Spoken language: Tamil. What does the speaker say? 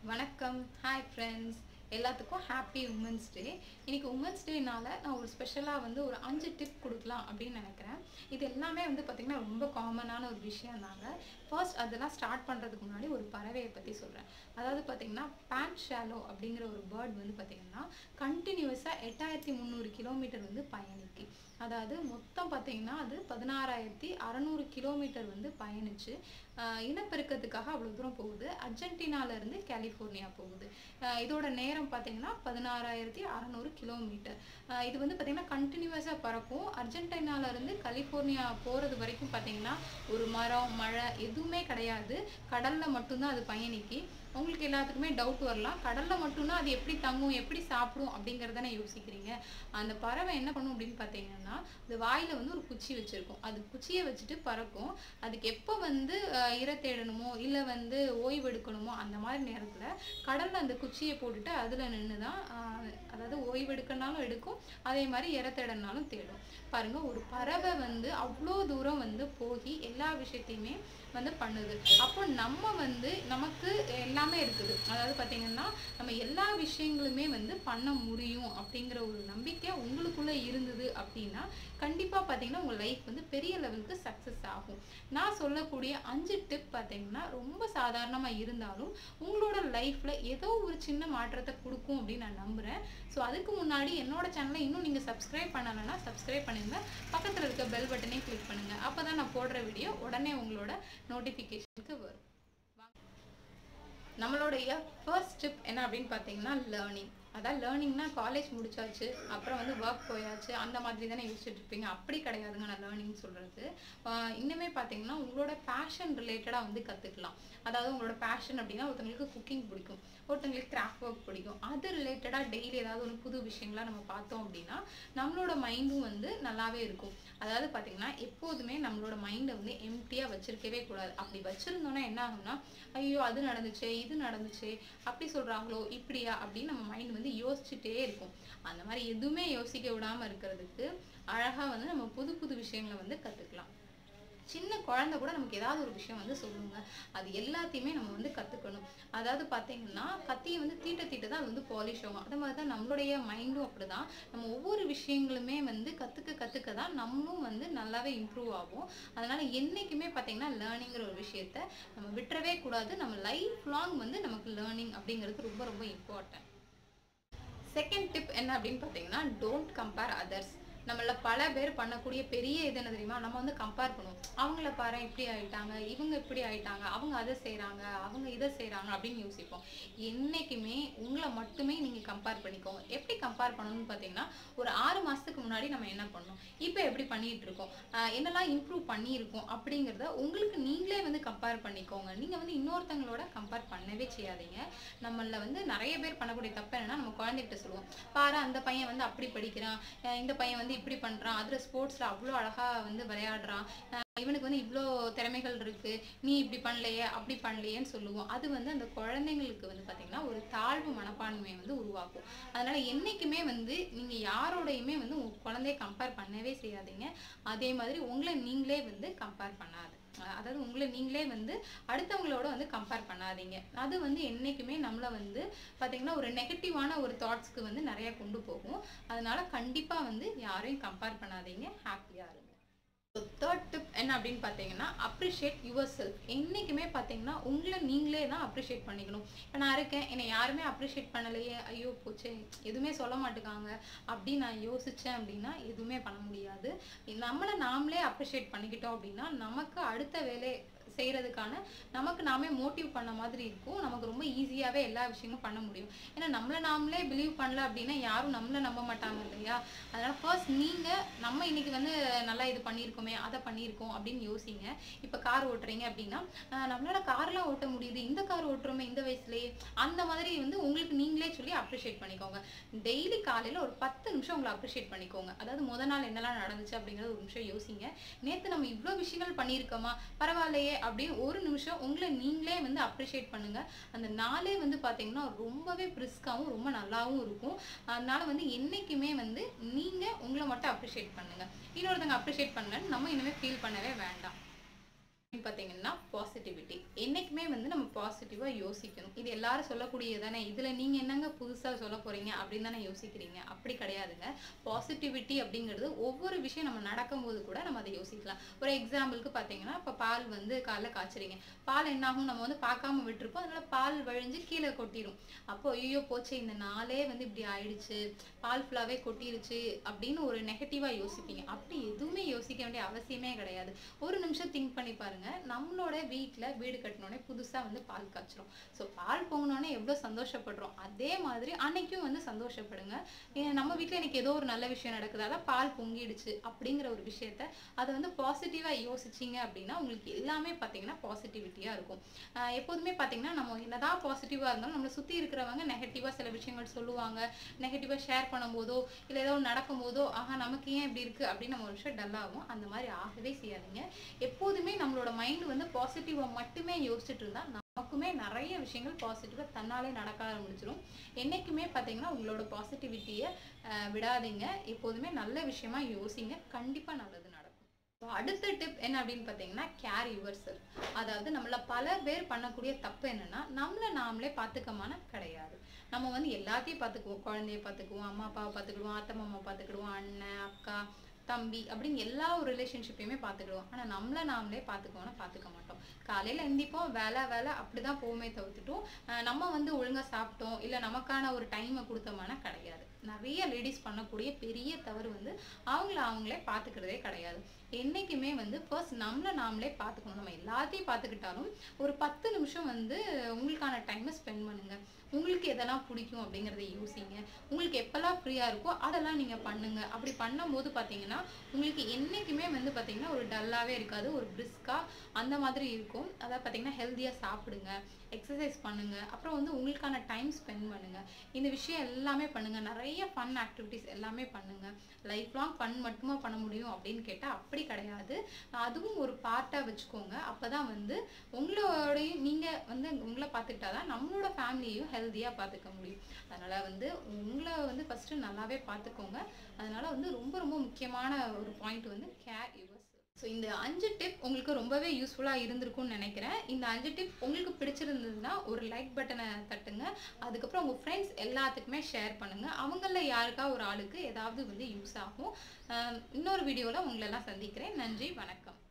வணக்கம் ஹாய் ஃப்ரெண்ட்ஸ் எல்லாத்துக்கும் ஹாப்பி உமன்ஸ் டே இன்னைக்கு உமன்ஸ் டேனால நான் ஒரு ஸ்பெஷலாக வந்து ஒரு அஞ்சு டிப் கொடுக்கலாம் அப்படின்னு நினைக்கிறேன் இது எல்லாமே வந்து பார்த்திங்கன்னா ரொம்ப காமனான ஒரு விஷயம் தாங்க ஃபர்ஸ்ட் அதெல்லாம் ஸ்டார்ட் பண்ணுறதுக்கு முன்னாடி ஒரு பறவையை பற்றி சொல்கிறேன் அதாவது பார்த்திங்கன்னா பேண்ட் ஷாலோ அப்படிங்கிற ஒரு பேர்ட் வந்து பார்த்திங்கன்னா கண்டினியூஸாக எட்டாயிரத்தி முந்நூறு கிலோமீட்டர் வந்து பயணிக்கு அதாவது மொத்தம் பார்த்தீங்கன்னா அது பதினாறாயிரத்தி அறநூறு கிலோமீட்டர் வந்து பயணிச்சு ஆஹ் இனப்பெருக்கத்துக்காக அவ்வளோ தூரம் போகுது அர்ஜென்டினால இருந்து கலிஃபோர்னியா போகுது ஆஹ் இதோட நேரம் பார்த்தீங்கன்னா பதினாறாயிரத்தி அறநூறு கிலோமீட்டர் ஆஹ் இது வந்து பார்த்தீங்கன்னா கண்டினியூஸாக பறக்கும் அர்ஜென்டினால இருந்து கலிஃபோர்னியா போகிறது வரைக்கும் பார்த்தீங்கன்னா ஒரு மரம் மழை எதுவுமே கிடையாது கடலில் மட்டும்தான் அது பயணிக்கு உங்களுக்கு எல்லாத்துக்குமே டவுட் வரலாம் கடலில் மட்டும்தான் அது எப்படி தங்கும் எப்படி சாப்பிடும் அப்படிங்கிறதானே யோசிக்கிறீங்க அந்த பறவை என்ன பண்ணும் அப்படின்னு பார்த்தீங்கன்னா அது வாயில் வந்து ஒரு குச்சி வச்சுருக்கும் அது குச்சியை வச்சுட்டு பறக்கும் அதுக்கு எப்போ வந்து அஹ், இரை தேடணுமோ இல்லை வந்து ஓய்வு எடுக்கணுமோ அந்த மாதிரி நேரத்தில் கடலில் அந்த குச்சியை போட்டுட்டு அதில் நின்று தான் ஆஹ், அதாவது ஓய்வு எடுக்கனாலும் எடுக்கும் அதே மாதிரி இரை தேடனாலும் தேடும் பாருங்க ஒரு பறவை வந்து அவ்வளோ தூரம் வந்து போய் எல்லா விஷயத்தையுமே வந்து பண்ணுது அப்போ நம்ம வந்து நமக்கு எல்லாமே இருக்குது அதாவது பார்த்தீங்கன்னா நம்ம எல்லா விஷயங்களுமே வந்து பண்ண முடியும் அப்படிங்கிற ஒரு நம்பிக்கை உங்களுக்குள்ள இருந்தது அப்படின்னா கண்டிப்பா பார்த்தீங்கன்னா உங்க லைஃப் வந்து பெரிய லெவலுக்கு சக்ஸஸ் ஆகும் நான் சொல்லக்கூடிய அஞ்சு டிப் பார்த்தீங்கன்னா ரொம்ப சாதாரணமா இருந்தாலும் உங்களோட லைஃப்ல ஏதோ ஒரு சின்ன மாற்றத்தை கொடுக்கும் அப்படின்னு நான் நம்புறேன் ஸோ அதுக்கு முன்னாடி என்னோட சேனலை இன்னும் நீங்க சப்ஸ்கிரைப் பண்ணலைன்னா சப்ஸ்கிரைப் பண்ணுங்க பக்கத்துல இருக்க பெல் பட்டனையும் கிளிக் பண்ணுங்க அப்பதான் நான் போடுற வீடியோ உடனே உங்களோட நோட்டிஃபிகேஷனுக்கு வரும் நம்மளுடைய ஃபர்ஸ்ட் ஸ்டெப் என்ன அப்படின்னு பார்த்தீங்கன்னா லேர்னிங் அதான் லேர்னிங்னா காலேஜ் முடிச்சாச்சு அப்புறம் வந்து ஒர்க் போயாச்சு அந்த மாதிரி தானே யோசிச்சுட்டு இருப்பீங்க அப்படி கிடையாதுங்க நான் லேர்னிங் சொல்கிறது இன்னுமே பார்த்தீங்கன்னா உங்களோட பேஷன் ரிலேட்டடாக வந்து கற்றுக்கலாம் அதாவது உங்களோட பேஷன் அப்படின்னா ஒருத்தங்களுக்கு குக்கிங் பிடிக்கும் ஒருத்தங்களுக்கு கிராஃப்ட் ஒர்க் பிடிக்கும் அது ரிலேட்டடாக டெய்லி ஏதாவது ஒரு புது விஷயங்களா நம்ம பார்த்தோம் அப்படின்னா நம்மளோட மைண்டும் வந்து நல்லாவே இருக்கும் அதாவது பார்த்தீங்கன்னா எப்போதுமே நம்மளோட மைண்டை வந்து எம்டியாக வச்சிருக்கவே கூடாது அப்படி வச்சிருந்தோம்னா என்ன ஆகும்னா ஐயோ அது நடந்துச்சே இது நடந்துச்சே அப்படி சொல்றாங்களோ இப்படியா அப்படின்னு நம்ம மைண்ட் வந்து யோசிச்சுட்டே இருக்கும் அந்த மாதிரி எதுவுமே யோசிக்க விடாம இருக்கிறதுக்கு அழகா வந்து நம்ம புது புது விஷயங்களை வந்து கத்துக்கலாம் சின்ன குழந்தை கூட நமக்கு ஏதாவது ஒரு விஷயம் வந்து சொல்லுங்க அது எல்லாத்தையுமே நம்ம வந்து கத்துக்கணும் அதாவது பாத்தீங்கன்னா கத்தியை வந்து தீட்ட தீட்ட தான் அது வந்து பாலிஷ் ஆகும் அதே மாதிரி தான் நம்மளுடைய மைண்டும் அப்படிதான் நம்ம ஒவ்வொரு விஷயங்களுமே வந்து கத்துக்க கத்துக்க தான் நம்மளும் வந்து நல்லாவே இம்ப்ரூவ் ஆகும் அதனால என்னைக்குமே பாத்தீங்கன்னா லேர்னிங்கிற ஒரு விஷயத்த நம்ம விட்டுறவே கூடாது நம்ம லைஃப் லாங் வந்து நமக்கு லேர்னிங் அப்படிங்கிறது ரொம்ப ரொம்ப இம்பார்ட்டன்ட் செகண்ட் டிப் என்ன அப்படின்னு பார்த்தீங்கன்னா டோன்ட் கம்பேர் அதர்ஸ் நம்மள பல பேர் பண்ணக்கூடிய பெரிய இது என்ன தெரியுமா நம்ம வந்து கம்பேர் பண்ணுவோம் அவங்கள பாரு இப்படி ஆயிட்டாங்க இவங்க இப்படி ஆயிட்டாங்க அவங்க அதை செய்றாங்க அவங்க இதை செய்றாங்க அப்படின்னு யோசிப்போம் என்னைக்குமே உங்களை மட்டுமே நீங்க கம்பேர் பண்ணிக்கோங்க எப்படி கம்பேர் பண்ணணும்னு பார்த்தீங்கன்னா ஒரு ஆறு மாசத்துக்கு முன்னாடி நம்ம என்ன பண்ணோம் இப்போ எப்படி பண்ணிட்டு இருக்கோம் ஆஹ் என்னெல்லாம் இம்ப்ரூவ் பண்ணியிருக்கோம் அப்படிங்கிறத உங்களுக்கு நீங்களே வந்து கம்பேர் பண்ணிக்கோங்க நீங்க வந்து இன்னொருத்தங்களோட கம்பேர் பண்ணவே செய்யாதீங்க நம்மள வந்து நிறைய பேர் பண்ணக்கூடிய தப்பு என்னன்னா நம்ம குழந்தைகிட்ட சொல்லுவோம் பாரு அந்த பையன் வந்து அப்படி படிக்கிறான் அஹ் இந்த பையன் வந்து இப்படி பண்றான் அதுல ஸ்போர்ட்ஸ்ல அவ்வளோ அழகா வந்து விளையாடுறான் அஹ் இவனுக்கு வந்து இவ்வளோ திறமைகள் இருக்கு நீ இப்படி பண்ணலையே அப்படி பண்ணலையேன்னு சொல்லுவோம் அது வந்து அந்த குழந்தைங்களுக்கு வந்து பாத்தீங்கன்னா ஒரு தாழ்வு மனப்பான்மையை வந்து உருவாக்கும் அதனால என்னைக்குமே வந்து நீங்க யாரோடையுமே வந்து உங்க குழந்தைய கம்பேர் பண்ணவே செய்யாதீங்க அதே மாதிரி உங்களை நீங்களே வந்து கம்பேர் பண்ணாது அஹ் அதாவது உங்களை நீங்களே வந்து அடுத்தவங்களோட வந்து கம்பேர் பண்ணாதீங்க அது வந்து என்னைக்குமே நம்மள வந்து பாத்தீங்கன்னா ஒரு நெகட்டிவான ஒரு தாட்ஸ்க்கு வந்து நிறைய கொண்டு போகும் அதனால கண்டிப்பா வந்து யாரையும் கம்பேர் பண்ணாதீங்க ஹாப்பியா இருங்க தேர்ட் டிப் என்ன அப்படின்னு பார்த்தீங்கன்னா அப்ரிஷியேட் யுவர் செல்ஃப் என்றைக்குமே பார்த்தீங்கன்னா உங்களை நீங்களே தான் அப்ரிஷியேட் பண்ணிக்கணும் இப்போ நான் இருக்கேன் என்னை யாருமே அப்ரிஷியேட் பண்ணலையே ஐயோ போச்சே எதுவுமே சொல்ல மாட்டேங்காங்க அப்படின்னு நான் யோசித்தேன் அப்படின்னா எதுவுமே பண்ண முடியாது நம்மளை நாமளே அப்ரிஷியேட் பண்ணிக்கிட்டோம் அப்படின்னா நமக்கு அடுத்த வேலை செய்யறதுக்கான நமக்கு நாமே மோட்டிவ் பண்ண மாதிரி இருக்கும் நமக்கு ரொம்ப ஈஸியாவே எல்லா விஷயமும் பண்ண முடியும் ஏன்னா நம்மள நாமளே பிலீவ் பண்ணல அப்படின்னா யாரும் நம்மள நம்ப மாட்டாங்க இல்லையா அதனால ஃபர்ஸ்ட் நீங்க நம்ம இன்னைக்கு வந்து நல்லா இது பண்ணியிருக்கோமே அதை பண்ணியிருக்கோம் அப்படின்னு யோசிங்க இப்ப கார் ஓட்டுறீங்க அப்படின்னா ஆஹ் நம்மளால கார்லாம் ஓட்ட முடியுது இந்த கார் ஓட்டுறோமே இந்த வயசுலயே அந்த மாதிரி வந்து உங்களுக்கு நீங்களே சொல்லி அப்ரிஷியேட் பண்ணிக்கோங்க டெய்லி காலையில ஒரு பத்து நிமிஷம் உங்களை அப்ரிஷியேட் பண்ணிக்கோங்க அதாவது முத நாள் என்னெல்லாம் நடந்துச்சு அப்படிங்கறது ஒரு நிமிஷம் யோசிங்க நேத்து நம்ம இவ்வளவு விஷயங்கள் பண்ணியிருக்கோமா பரவாயில்லையே அப்படின்னு ஒரு நிமிஷம் உங்களை நீங்களே வந்து அப்ரிஷியேட் பண்ணுங்க அந்த நாளே வந்து பாத்தீங்கன்னா ரொம்பவே பிரிஸ்காவும் ரொம்ப நல்லாவும் இருக்கும் அதனால வந்து என்னைக்குமே வந்து நீங்க உங்களை மட்டும் அப்ரிஷியேட் பண்ணுங்க இன்னொருத்தங்க அப்ரிஷியேட் பண்ணலன்னு நம்ம இனிமே ஃபீல் பண்ணவே வேண்டாம் பார்த்தீங்கன்னா பாசிட்டிவிட்டி என்னைக்குமே வந்து நம்ம பாசிட்டிவாக யோசிக்கணும் இது எல்லாரும் சொல்லக்கூடியது தானே இதில் நீங்கள் என்னங்க புதுசாக சொல்ல போகிறீங்க அப்படின்னு தானே யோசிக்கிறீங்க அப்படி கிடையாதுங்க பாசிட்டிவிட்டி அப்படிங்கிறது ஒவ்வொரு விஷயம் நம்ம நடக்கும்போது கூட நம்ம அதை யோசிக்கலாம் ஒரு எக்ஸாம்பிளுக்கு பார்த்தீங்கன்னா இப்போ பால் வந்து காலைல காய்ச்சுறீங்க பால் என்னாகும் நம்ம வந்து பார்க்காம விட்டுருப்போம் அதனால பால் வழிஞ்சு கீழே கொட்டிடும் அப்போ ஐயோ போச்சு இந்த நாளே வந்து இப்படி ஆயிடுச்சு பால் ஃபுல்லாகவே கொட்டிருச்சு அப்படின்னு ஒரு நெகட்டிவாக யோசிப்பீங்க அப்படி எதுவுமே யோசிக்க வேண்டிய அவசியமே கிடையாது ஒரு நிமிஷம் திங்க் பண்ணி பாருங்க நம்மளோட வீட்டில் வீடு கட்டினோடனே புதுசாக வந்து பால் காய்ச்சிரும் ஸோ பால் பொங்கினோடனே எவ்வளோ சந்தோஷப்படுறோம் அதே மாதிரி அன்னைக்கும் வந்து சந்தோஷப்படுங்க ஏன் நம்ம வீட்டில் எனக்கு ஏதோ ஒரு நல்ல விஷயம் நடக்குது அதான் பால் பொங்கிடுச்சு அப்படிங்கிற ஒரு விஷயத்த அதை வந்து பாசிட்டிவாக யோசிச்சிங்க அப்படின்னா உங்களுக்கு எல்லாமே பார்த்தீங்கன்னா பாசிட்டிவிட்டியாக இருக்கும் ஆஹ் எப்போதுமே பார்த்தீங்கன்னா நம்ம என்னதான் பாசிட்டிவாக இருந்தாலும் நம்மளை சுற்றி இருக்கிறவங்க நெகட்டிவாக சில விஷயங்கள் சொல்லுவாங்க நெகட்டிவாக ஷேர் பண்ணும்போதோ இல்லை ஏதோ ஒண்ணு நடக்கும்போதோ ஆஹா நமக்கு ஏன் இப்படி இருக்குது அப்படின்னு நம்ம ஒரு விஷயம் டல் ஆகும் அந்த மாதிரி ஆகவே செய்யாதீங்க எப்போதுமே நம்மளோட மைண்ட் வந்து பாசிட்டிவாக மட்டுமே யோசிச்சுட்டு இருந்தா நமக்குமே நிறைய விஷயங்கள் பாசிட்டிவாக தன்னாலே நடக்க ஆரம்பிச்சிடும் என்னைக்குமே பார்த்தீங்கன்னா உங்களோட பாசிட்டிவிட்டியை விடாதீங்க எப்போதுமே நல்ல விஷயமா யோசிங்க கண்டிப்பாக நல்லது நடக்கும் So, அடுத்த டிப் என்ன அப்படின்னு பார்த்தீங்கன்னா கேர் யுவர் செல்ஃப் அதாவது நம்மள பல பேர் பண்ணக்கூடிய தப்பு என்னன்னா நம்மள நாமளே பார்த்துக்கமான கிடையாது நம்ம வந்து எல்லாத்தையும் பார்த்துக்குவோம் குழந்தைய பார்த்துக்குவோம் அம்மா அப்பாவை பார்த்துக்கிடுவோம் அத்தை மாமா பார்த்துக்கிடுவோம் அண்ணன் அக்கா தம்பி அப்படின்னு எல்லா ஒரு ரிலேஷன்ஷிப்பையுமே பார்த்துக்கிடுவோம் ஆனால் நம்மளை நாமளே பார்த்துக்குவோம்னா பார்த்துக்க மாட்டோம் காலையில் எந்திப்போம் வேலை வேலை அப்படிதான் போவோமே தவிர்த்துட்டோம் அஹ் நம்ம வந்து ஒழுங்காக சாப்பிட்டோம் இல்லை நமக்கான ஒரு டைமை கொடுத்தோம்னா கிடையாது நிறைய லேடிஸ் பண்ணக்கூடிய பெரிய தவறு வந்து அவங்கள அவங்களே பார்த்துக்கிறதே கிடையாது என்னைக்குமே வந்து ஃபர்ஸ்ட் நம்மளை நாமளே பார்த்துக்கணும் நம்ம எல்லாத்தையும் பார்த்துக்கிட்டாலும் ஒரு பத்து நிமிஷம் வந்து உங்களுக்கான டைமை ஸ்பெண்ட் பண்ணுங்க உங்களுக்கு எதெல்லாம் பிடிக்கும் அப்படிங்கிறத யோசிங்க உங்களுக்கு எப்பெல்லாம் ஃப்ரீயாக இருக்கோ அதெல்லாம் நீங்கள் பண்ணுங்க அப்படி பண்ணும்போது பார்த்தீங்கன்னா உங்களுக்கு என்றைக்குமே வந்து பார்த்தீங்கன்னா ஒரு டல்லாகவே இருக்காது ஒரு பிரிஸ்காக அந்த மாதிரி இருக்கும் அதாவது பார்த்தீங்கன்னா ஹெல்த்தியாக சாப்பிடுங்க எக்ஸசைஸ் பண்ணுங்க அப்புறம் வந்து உங்களுக்கான டைம் ஸ்பெண்ட் பண்ணுங்க இந்த விஷயம் எல்லாமே பண்ணுங்க நிறைய ஃபன் ஆக்டிவிட்டிஸ் எல்லாமே பண்ணுங்க லைஃப் லாங் ஃபன் மட்டுமா பண்ண முடியும் அப்படின்னு கேட்டால் அப்படி கிடையாது அதுவும் ஒரு பார்ட்டாக வச்சுக்கோங்க அப்பதான் வந்து உங்களோடையும் நீங்கள் வந்து உங்களை பார்த்துக்கிட்டாதான் நம்மளோட ஃபேமிலியையும் ஹெல்த்தியாக பார்த்துக்க முடியும் அதனால வந்து உங்களை வந்து ஃபர்ஸ்ட் நல்லாவே பார்த்துக்கோங்க அதனால வந்து ரொம்ப ரொம்ப முக்கியமான ஒரு பாயிண்ட் வந்து கேர் யுவர் ஸோ இந்த அஞ்சு டிப் உங்களுக்கு ரொம்பவே யூஸ்ஃபுல்லாக இருந்திருக்கும்னு நினைக்கிறேன் இந்த அஞ்சு டிப் உங்களுக்கு பிடிச்சிருந்ததுன்னா ஒரு லைக் பட்டனை தட்டுங்க அதுக்கப்புறம் உங்கள் ஃப்ரெண்ட்ஸ் எல்லாத்துக்குமே ஷேர் பண்ணுங்கள் அவங்கள யாருக்கா ஒரு ஆளுக்கு ஏதாவது வந்து யூஸ் ஆகும் ஆஹ் இன்னொரு வீடியோவில் உங்களெல்லாம் சந்திக்கிறேன் நன்றி வணக்கம்